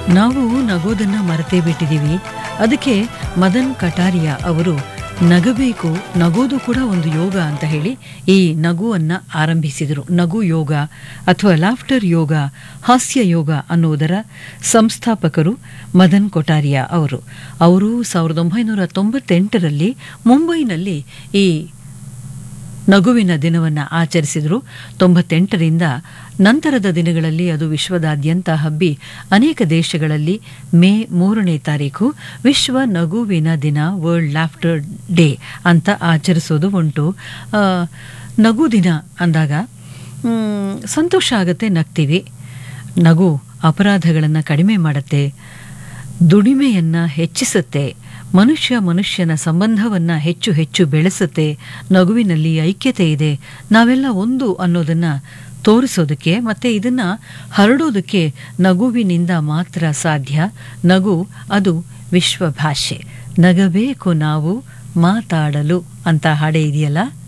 ನಾವು ನಗೋದನ್ನ ಮರೆತೇ ಬಿಟ್ಟಿದ್ದೀವಿ ಅದಕ್ಕೆ ಮದನ್ ಕಟಾರಿಯಾ ಅವರು ನಗಬೇಕು ನಗೋದು ಕೂಡ ಒಂದು ಯೋಗ ಅಂತ ಹೇಳಿ ಈ ನಗುವನ್ನ ಆರಂಭಿಸಿದರು ನಗು ಯೋಗ ಅಥವಾ ಲಾಫ್ಟರ್ ಯೋಗ ಹಾಸ್ಯ ಯೋಗ ಅನ್ನುವುದರ ಸಂಸ್ಥಾಪಕರು ಮದನ್ ಕೊಟಾರಿಯಾ ಅವರು ಅವರು ಸಾವಿರದ ಒಂಬೈನೂರ ತೊಂಬತ್ತೆಂಟರಲ್ಲಿ ಮುಂಬೈನಲ್ಲಿ ಈ ನಗುವಿನ ದಿನವನ್ನು ಆಚರಿಸಿದರು ತೊಂಬತ್ತೆಂಟರಿಂದ ನಂತರದ ದಿನಗಳಲ್ಲಿ ಅದು ವಿಶ್ವದಾದ್ಯಂತ ಹಬ್ಬಿ ಅನೇಕ ದೇಶಗಳಲ್ಲಿ ಮೇ ಮೂರನೇ ತಾರೀಕು ವಿಶ್ವ ನಗುವಿನ ದಿನ ವರ್ಲ್ಡ್ ಲಾಫ್ಟರ್ ಡೇ ಅಂತ ಆಚರಿಸೋದು ಉಂಟು ಆ, ನಗು ದಿನ ಅಂದಾಗ ಮ್, ಸಂತೋಷ ಆಗುತ್ತೆ ನಗ್ತೀವಿ ನಗು ಅಪರಾಧಗಳನ್ನು ಕಡಿಮೆ ಮಾಡುತ್ತೆ ದುಡಿಮೆಯನ್ನ ಹೆಚ್ಚಿಸುತ್ತೆ ಮನುಷ್ಯ ಮನುಷ್ಯನ ಸಂಬಂಧವನ್ನ ಹೆಚ್ಚು ಹೆಚ್ಚು ಬೆಳೆಸುತ್ತೆ ನಗುವಿನಲ್ಲಿ ಐಕ್ಯತೆ ಇದೆ ನಾವೆಲ್ಲ ಒಂದು ಅನ್ನೋದನ್ನ ತೋರಿಸೋದಕ್ಕೆ ಮತ್ತೆ ಇದನ್ನ ಹರಡೋದಕ್ಕೆ ನಗುವಿನಿಂದ ಮಾತ್ರ ಸಾಧ್ಯ ನಗು ಅದು ವಿಶ್ವ ಭಾಷೆ ನಗಬೇಕು ನಾವು ಮಾತಾಡಲು ಅಂತ ಹಾಡೇ ಇದೆಯಲ್ಲ